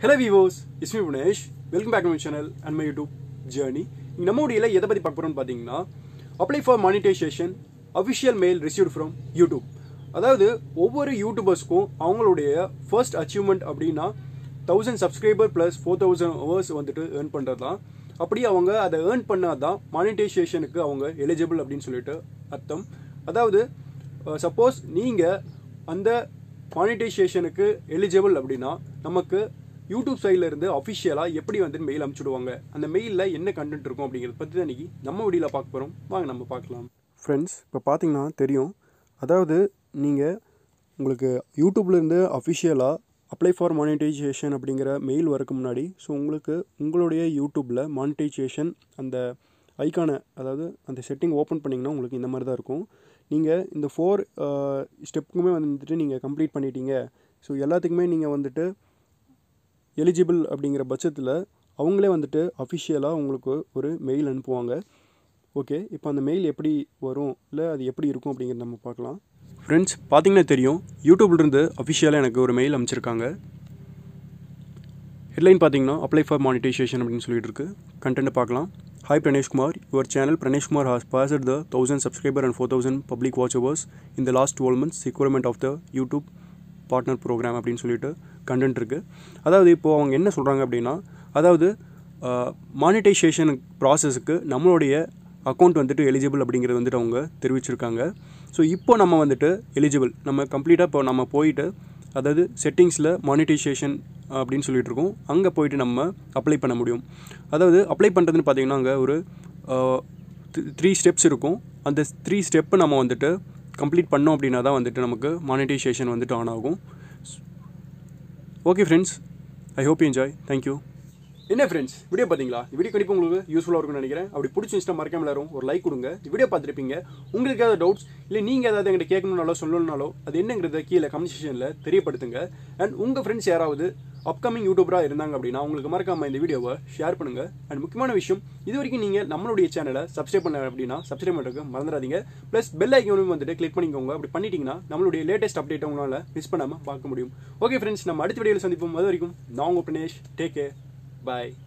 hello viewers is me Punesh welcome back to my channel and my YouTube journey இங்கே நம்ம வீடியோவில் எதை பற்றி பார்க்க போகிறோம்னு பார்த்தீங்கன்னா apply for monetization official mail received from YouTube அதாவது ஒவ்வொரு யூடியூபர்ஸ்க்கும் அவங்களுடைய ஃபர்ஸ்ட் அச்சீவ்மெண்ட் அப்படின்னா thousand subscriber plus four thousand hours வந்துட்டு ஏர்ன் பண்ணுறது தான் அப்படி அவங்க அதை ஏர்ன் பண்ணால் தான் மானிட்டைசேஷனுக்கு அவங்க எலிஜிபிள் அப்படின்னு சொல்லிட்டு அர்த்தம் அதாவது சப்போஸ் நீங்கள் அந்த மானிட்டைசேஷனுக்கு எலிஜிபிள் அப்படின்னா நமக்கு யூடியூப் சைடில் இருந்து அஃபிஷியலாக எப்படி வந்து மெயில் அனுப்பிச்சுடுவாங்க அந்த மெயிலில் என்ன கண்டென்ட் இருக்கும் அப்படிங்கிறத பற்றி தான் இன்றைக்கி நம்ம வீடியோவில் பார்க்க போகிறோம் வாங்க நம்ம பார்க்கலாம் ஃப்ரெண்ட்ஸ் இப்போ பார்த்தீங்கன்னா தெரியும் அதாவது நீங்கள் உங்களுக்கு யூடியூப்லேருந்து அஃபிஷியலாக அப்ளை ஃபார் மானிட்டைசேஷன் அப்படிங்கிற மெயில் வரக்கு முன்னாடி ஸோ உங்களுக்கு உங்களுடைய யூடியூப்பில் மானிட்டைசேஷன் அந்த ஐக்கானை அதாவது அந்த செட்டிங் ஓப்பன் பண்ணிங்கன்னா உங்களுக்கு இந்த மாதிரி தான் இருக்கும் நீங்கள் இந்த ஃபோர் ஸ்டெப்புக்குமே வந்துட்டு நீங்கள் கம்ப்ளீட் பண்ணிட்டீங்க ஸோ எல்லாத்துக்குமே நீங்கள் வந்துட்டு எலிஜிபிள் அப்படிங்கிற பட்சத்தில் அவங்களே வந்துட்டு அஃபிஷியலாக உங்களுக்கு ஒரு மெயில் அனுப்புவாங்க ஓகே இப்போ அந்த மெயில் எப்படி வரும் இல்லை அது எப்படி இருக்கும் அப்படிங்கிறத நம்ம பார்க்கலாம் ஃப்ரெண்ட்ஸ் பார்த்தீங்கன்னா தெரியும் யூடியூப்லேருந்து அஃபிஷியலாக எனக்கு ஒரு மெயில் அனுப்பிச்சிருக்காங்க ஹெட்லைன் பார்த்தீங்கன்னா அப்ளை ஃபார் மானிட்டைசேஷன் அப்படின்னு சொல்லிட்டு இருக்கு கண்டென்ட் பார்க்கலாம் hi Praneshkumar your channel Praneshkumar has passed the thousand subscriber and four thousand public watch hours இந்த last twelve months requirement of the YouTube partner program அப்படின்னு சொல்லிட்டு கண்டென்ட் இருக்குது அதாவது இப்போது அவங்க என்ன சொல்கிறாங்க அப்படின்னா அதாவது மானிட்டைசேஷன் ப்ராசஸுக்கு நம்மளுடைய அக்கௌண்ட் வந்துட்டு எலிஜிபிள் அப்படிங்கிறது வந்துட்டு அவங்க தெரிவிச்சிருக்காங்க ஸோ இப்போ நம்ம வந்துட்டு எலிஜிபிள் நம்ம கம்ப்ளீட்டாக இப்போ நம்ம போயிட்டு அதாவது செட்டிங்ஸில் மானிட்டைசேஷன் அப்படின்னு சொல்லிட்டு இருக்கோம் அங்கே போயிட்டு நம்ம அப்ளை பண்ண முடியும் அதாவது அப்ளை பண்ணுறதுன்னு பார்த்தீங்கன்னா அங்கே ஒரு த்ரீ ஸ்டெப்ஸ் இருக்கும் அந்த த்ரீ ஸ்டெப்பு நம்ம வந்துட்டு கம்ப்ளீட் பண்ணோம் அப்படின்னா தான் வந்துட்டு நமக்கு மானிட்டைசேஷன் வந்துட்டு ஆன் ஆகும் okay friends I hope you enjoy thank you என்ன ஃப்ரெண்ட்ஸ் வீடியோ பார்த்தீங்களா இந்த வீடியோ கண்டிப்பாக உங்களுக்கு யூஸ்ஃபுல்லாக இருக்கும்னு நினைக்கிறேன் அப்படி பிடிச்சிருந்துச்சுன்னா மறக்காம எல்லாரும் ஒரு லைக் கொடுங்க இந்த வீடியோ பார்த்துருப்பீங்க உங்களுக்கு ஏதாவது டவுட்ஸ் இல்லை நீங்கள் ஏதாவது எங்கிட்ட கேட்கணும்னாலோ சொல்லணும்னாலோ அது என்னங்கிறத கீழே கமெண்ட் செக்ஷனில் தெரியப்படுத்துங்க அண்ட் உங்கள் ஃப்ரெண்ட்ஸ் யாராவது அப்கமிங் யூடியூபராக இருந்தாங்க அப்படின்னா உங்களுக்கு மறக்காம இந்த வீடியோவை ஷேர் பண்ணுங்க அண்ட் முக்கியமான விஷயம் இது வரைக்கும் நீங்கள் நம்மளுடைய சேனலை சப்ஸ்கிரைப் பண்ணல அப்படின்னா சப்ஸ்கிரைப் பண்ணுறதுக்கு மறந்துடாதீங்க ப்ளஸ் பெல் ஐக்கனும் வந்துட்டு கிளிக் பண்ணிக்கோங்க அப்படி பண்ணிட்டீங்கன்னா நம்மளுடைய லேட்டஸ்ட் அப்டேட் உங்களால் மிஸ் பண்ணாமல் பார்க்க முடியும் ஓகே ஃப்ரெண்ட்ஸ் நம்ம அடுத்த வீடியோவில் சந்திப்போம் அது வரைக்கும் நான் உங்கள் பிரணேஷ் டேக் கேர் பாய்